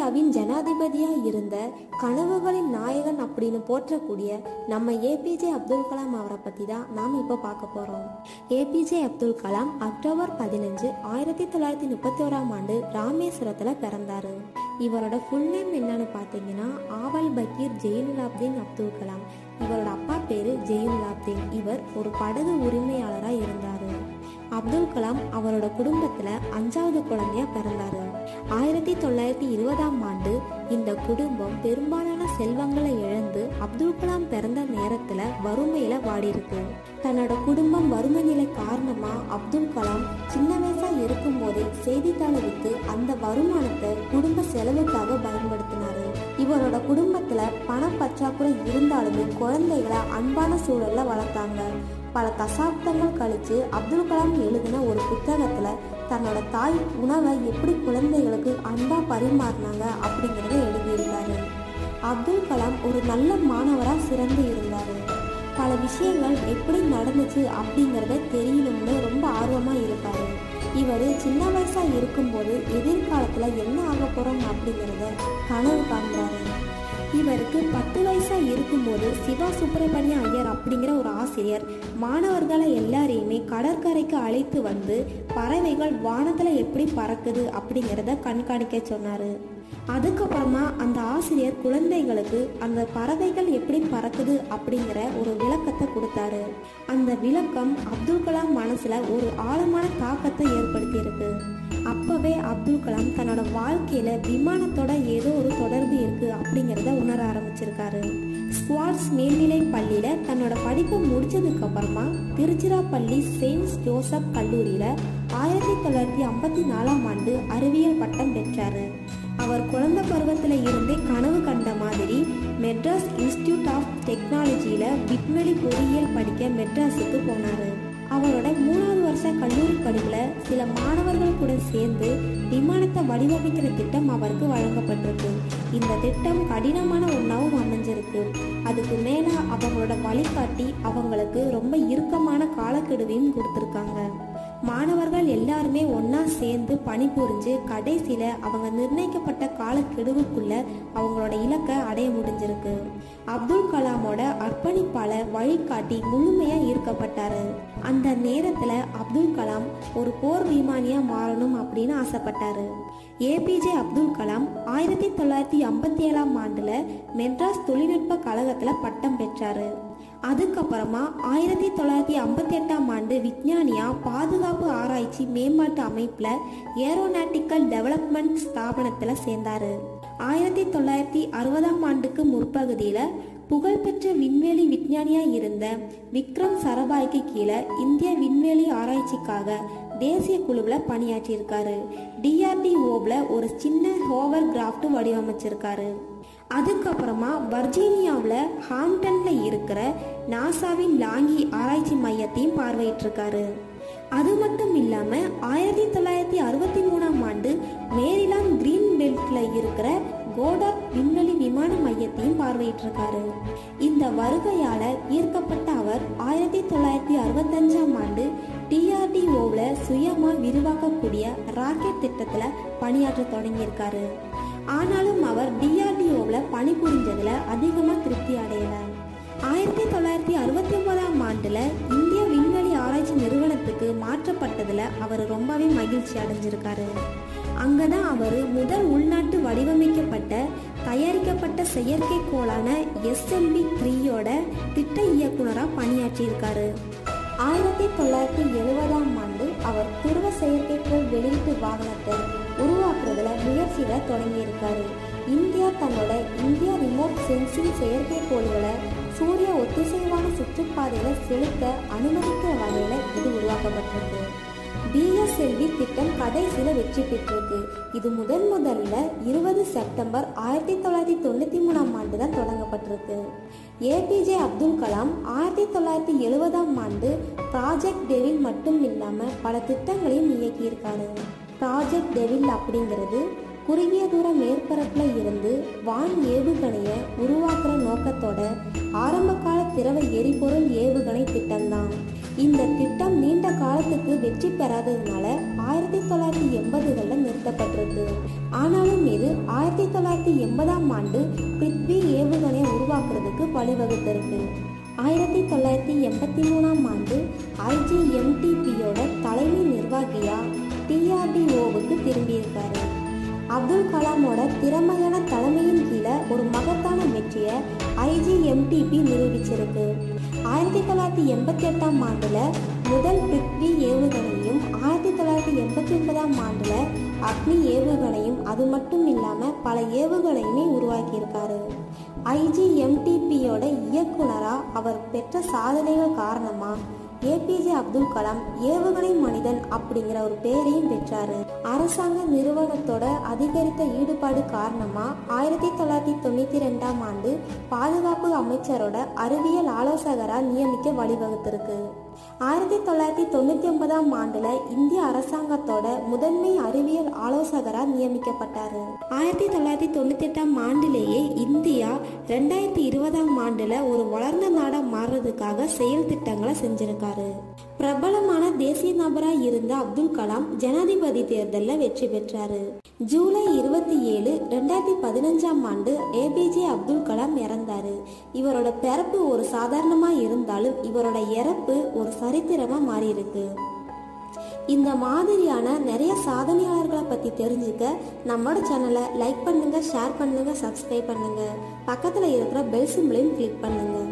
இந்தியாவின் ஜனாதிபதியா இருந்த கனவுகளின் நாயகன் அப்படின்னு போற்றக்கூடிய நம்ம ஏபிஜே அப்துல் கலாம் அவரை பத்தி தான் நாம் இப்போ பார்க்க போறோம் ஏபிஜே அப்துல் கலாம் அக்டோபர் பதினஞ்சு ஆயிரத்தி தொள்ளாயிரத்தி முப்பத்தி ஓராம் ஆண்டு ராமேஸ்வரத்துல பிறந்தாரு இவரோட ஃபுல் நேம் என்னன்னு பார்த்தீங்கன்னா ஆவல் பக்கீர் ஜெயினுலாப்தீன் அப்துல் கலாம் இவரோட அப்பா பேரு ஜெயினுலாப்தீன் இவர் ஒரு படகு உரிமையாளராக இருந்தாரு அப்துல் கலாம் அவரோட குடும்பத்துல அஞ்சாவது குழந்தையா பிறந்தாரு ஆயிரத்தி தொள்ளாயிரத்தி இருபதாம் ஆண்டு இந்த குடும்பம் பெரும்பாலான செல்வங்களை இழந்து அப்துல் கலாம் பிறந்த நேரத்துல வறுமையில வாடியிருக்கு தன்னோட குடும்பம் வறுமை நிலை காரணமா அப்துல் கலாம் சின்ன வயசா இருக்கும் போதே செய்தித்தாளை வித்து அந்த வருமானத்தை குடும்ப செலவுக்காக பயன்படுத்தினாரு இவரோட குடும்பத்துல பண பற்றாக்குறை இருந்தாலுமே குழந்தைகளை அன்பான சூழல்ல வளர்த்தாங்க பல தசாப்தங்கள் கழிச்சு அப்துல் கலாம் எழுதின ஒரு புத்தகத்துல தன்னோட தாய் உணவை எப்படி குழந்தைகளுக்கு அன்பா பரிமாறினாங்க அப்படிங்கிறத எழுதியிருந்தாரு அப்துல் கலாம் ஒரு நல்ல மாணவரா சிறந்து இருந்தாரு பல விஷயங்கள் எப்படி நடந்துச்சு அப்படிங்கிறத தெரியணும்னு ரொம்ப ஆர்வமா இருப்பாரு இவர் சின்ன வயசா இருக்கும்போது எதிர்காலத்துல என்ன ஆக போறோம் அப்படிங்கிறத கனவு காண்பாரு இவருக்கு பத்து வயசா இருக்கும்போது சிவா சுப்பிரமணிய ஐயர் அப்படிங்கிற ஒரு ஆசிரியர் மாணவர்களை எல்லாரையுமே கடற்கரைக்கு அழைத்து வந்து பறவைகள் வானத்துல எப்படி பறக்குது அப்படிங்கிறத கண்காணிக்க சொன்னாரு அதுக்கப்புறமா அந்த ஆசிரியர் குழந்தைகளுக்கு அந்த பறவைகள் எப்படி பறக்குது அப்படிங்கிற ஒரு விளக்கத்தை கொடுத்தாரு அந்த விளக்கம் அப்துல் கலாம் மனசுல ஒரு ஆழமான தாக்கத்தை ஏற்படுத்தியிருக்கு அப்பவே அப்துல் கலாம் தன்னோட வாழ்க்கையில விமானத்தோட ஏதோ ஒரு தொடர்பு இருக்கு அப்படிங்கிறத உணர ஆரம்பிச்சிருக்காரு ஸ்குவாட்ஸ் மேல்நிலை பள்ளியில தன்னோட படிப்பை முடிச்சதுக்கு அப்புறமா திருச்சிராப்பள்ளி செயின்ட் ஜோசப் கல்லூரியில ஆயிரத்தி தொள்ளாயிரத்தி ஐம்பத்தி நாலாம் ஆண்டு அறிவியல் பட்டம் பெற்றாரு அவர் குழந்தை பருவத்தில் இருந்தே கனவு கண்ட மாதிரி மெட்ராஸ் இன்ஸ்டிடியூட் ஆஃப் டெக்னாலஜியில் விண்வெளி பொறியியல் படிக்க மெட்ராஸுக்கு போனார் அவரோட மூணாவது வருஷ கல்லூரி படிப்பில் சில மாணவர்கள் கூட சேர்ந்து விமானத்தை வடிவமைக்கிற திட்டம் அவருக்கு வழங்கப்பட்டிருக்கு இந்த திட்டம் கடினமான ஒன்றாவும் அமைஞ்சிருக்கு அதுக்கு மேலே அவங்களோட வழிகாட்டி அவங்களுக்கு ரொம்ப இறுக்கமான காலக்கெடுவையும் கொடுத்துருக்காங்க மாணவர்கள் எல்லாருமே ஒன்றா சேர்ந்து பணிபுரிஞ்சு கடைசியில் அவங்க நிர்ணயிக்கப்பட்ட காலக்கெடுவுக்குள்ள அவங்களோட இலக்கை அடைய முடிஞ்சிருக்கு அப்துல் கலாமோட அர்ப்பணிப்பால வழிகாட்டி முழுமையாக ஈர்க்கப்பட்டாரு அந்த நேரத்தில் அப்துல் கலாம் ஒரு போர் விமானியா மாறணும் அப்படின்னு ஆசைப்பட்டாரு ஏபிஜே அப்துல் கலாம் ஆயிரத்தி தொள்ளாயிரத்தி ஐம்பத்தி ஏழாம் ஆண்டுல மெட்ராஸ் தொழில்நுட்ப கழகத்துல பட்டம் பெற்றாரு அதுக்கப்புறமா ஆயிரத்தி தொள்ளாயிரத்தி ஐம்பத்தி எட்டாம் ஆண்டு விஞ்ஞானியா பாதுகாப்பு ஆராய்ச்சி மேம்பாட்டு அமைப்புல ஏரோநாட்டிக்கல் டெவலப்மெண்ட் ஸ்தாபனத்துல சேர்ந்தாரு ஆயிரத்தி தொள்ளாயிரத்தி அறுபதாம் ஆண்டுக்கு முற்பகுதியில புகழ்பெற்ற விண்வெளி விஞ்ஞானியா இருந்த விக்ரம் சரபாய்க்கு கீழே இந்திய விண்வெளி ஆராய்ச்சிக்காக தேசிய குழுவில் பணியாற்றியிருக்காரு டிஆர்டிஓவில் ஒரு சின்ன ஹோவர் கிராஃப்ட் வடிவமைச்சிருக்காரு அதுக்கப்புறமா வர்ஜீனியாவில் ஹாம்டனில் இருக்கிற நாசாவின் லாங்கி ஆராய்ச்சி மையத்தையும் பார்வையிட்டிருக்காரு அது மட்டும் இல்லாமல் ஆயிரத்தி தொள்ளாயிரத்தி அறுபத்தி மூணாம் ஆண்டு மேரிலாந்து கிரீன் பெல்ட்டில் இருக்கிற கோடாக் விண்வெளி விமான மையத்தையும் பார்வையிட்டிருக்காரு இந்த வருகையால ஈர்க்கப்பட்ட அவர் ஆயிரத்தி தொள்ளாயிரத்தி அறுபத்தஞ்சாம் ஆண்டு டிஆர்டிஓவில் சுயமா விரிவாக்கக்கூடிய ராக்கெட் திட்டத்தில் பணியாற்ற தொடங்கியிருக்காரு ஆனாலும் அவர் டிஆர்டிஓவில் பணிபுரிஞ்சதுல அதிகமாக திருப்தி அடையல ஆயிரத்தி தொள்ளாயிரத்தி அறுபத்தி ஒன்பதாம் ஆண்டுல இந்திய விண்வெளி ஆராய்ச்சி நிறுவனத்துக்கு மாற்றப்பட்டதுல அவர் ரொம்பவே மகிழ்ச்சி அடைஞ்சிருக்காரு அங்கதான் அவர் முதல் உள்நாட்டு வடிவமைக்கப்பட்ட தயாரிக்கப்பட்ட செயற்கைக்கோளான எஸ்எல்வி த்ரீயோட திட்ட இயக்குனராக பணியாற்றியிருக்காரு ஆயிரத்தி தொள்ளாயிரத்தி எழுபதாம் ஆண்டு அவர் துருவ செயற்கைக்கோள் வெளியீட்டு வாகனத்தை உருவாக்குறதுல முயற்சிகளை தொடங்கியிருக்காரு இந்தியா தன்னோட இந்தியா ரிமோட் சென்சிங் செயற்கைக்கோள்களை சூரிய ஒத்திசைவான சுற்றுப்பாதையில செலுத்த அனுமதிக்கிற வகையில இது உருவாக்கப்பட்டிருக்கு பிஎஸ்எல்வி திட்டம் கடைசியில் வெற்றி பெற்றிருக்கு இது முதன் முதல்ல இருபது செப்டம்பர் ஆயிரத்தி தொள்ளாயிரத்தி தொண்ணூற்றி மூணாம் ஆண்டு தான் தொடங்கப்பட்டிருக்கு ஏபிஜே அப்துல் கலாம் ஆயிரத்தி தொள்ளாயிரத்தி எழுபதாம் ஆண்டு ப்ராஜெக்ட் டெவில் மட்டும் இல்லாமல் பல திட்டங்களையும் இயக்கியிருக்காரு ப்ராஜெக்ட் டெவில் அப்படிங்கிறது குறுகிய தூர மேற்பரப்புல இருந்து வான் ஏவுகணையை உருவாக்குற நோக்கத்தோட ஆரம்பகால திரவ எரிபொருள் ஏவுகணை திட்டம்தான் இந்த திட்டம் நீண்ட காலத்துக்கு வெற்றி பெறாததுனால ஆயிரத்தி தொள்ளாயிரத்தி எண்பதுகளில் நிறுத்தப்பட்டிருக்கு ஆனாலும் இது ஆயிரத்தி தொள்ளாயிரத்தி எண்பதாம் ஆண்டு பிருத்வி ஏவுகணையை உருவாக்குறதுக்கு வழிவகுத்திருக்கு ஆயிரத்தி தொள்ளாயிரத்தி எண்பத்தி மூணாம் ஆண்டு ஐஜிஎம்டிபியோட தலைமை நிர்வாகியா டிஆர்டிஓவுக்கு திரும்பியிருக்காரு அப்துல் கலாமோட திறமையான தலைமையின் கீழே ஒரு மகத்தான வெற்றியை ஐஜிஎம்டிபி நிரூபிச்சிருக்கு ஆயிரத்தி தொள்ளாயிரத்தி எண்பத்தி எட்டாம் ஆண்டுல முதல் பிருத்வி ஏவுகணையும் ஆயிரத்தி தொள்ளாயிரத்தி எண்பத்தி ஒன்பதாம் ஆண்டுல அக்னி ஏவுகணையும் அது மட்டும் இல்லாம பல ஏவுகணையுமே உருவாக்கியிருக்காரு ஐஜிஎம்டிபியோட இயக்குனரா அவர் பெற்ற சாதனைகள் காரணமா ஏபிஜே அப்துல் கலாம் ஏவுகணை மனிதன் அப்படிங்கிற ஒரு பேரையும் பெற்றாரு அரசாங்க நிறுவனத்தோட அதிகரித்த ஈடுபாடு காரணமா ஆயிரத்தி தொள்ளாயிரத்தி தொண்ணூத்தி ரெண்டாம் ஆண்டு பாதுகாப்பு அமைச்சரோட அறிவியல் ஆலோசகரா நியமிக்க வழிவகுத்திருக்கு ஆயிரத்தி தொள்ளாயிரத்தி தொண்ணூத்தி ஒன்பதாம் ஆண்டுல இந்திய அரசாங்கத்தோட முதன்மை அறிவியல் ஆலோசகரா நியமிக்கப்பட்டாரு ஆயிரத்தி தொள்ளாயிரத்தி தொண்ணூத்தி எட்டாம் ஆண்டிலேயே இந்தியா ரெண்டாயிரத்தி இருபதாம் ஆண்டுல ஒரு வளர்ந்த நாடா மாறுறதுக்காக செயல் திட்டங்களை செஞ்சிருக்காரு பிரபலமான தேசிய நபராக இருந்த அப்துல் கலாம் ஜனாதிபதி தேர்தலில் வெற்றி பெற்றாரு ஜூலை இருபத்தி ஏழு ரெண்டாயிரத்தி பதினஞ்சாம் ஆண்டு ஏபிஜே அப்துல் கலாம் இறந்தாரு இவரோட பிறப்பு ஒரு சாதாரணமா இருந்தாலும் இவரோட இறப்பு ஒரு சரித்திரமா மாறி இருக்கு இந்த மாதிரியான நிறைய சாதனையாளர்களை பத்தி தெரிஞ்சுக்க நம்மளோட சேனலை லைக் பண்ணுங்க ஷேர் பண்ணுங்க சப்ஸ்கிரைப் பண்ணுங்க பக்கத்துல இருக்கிற பெல் சிம்பிளையும் கிளிக் பண்ணுங்க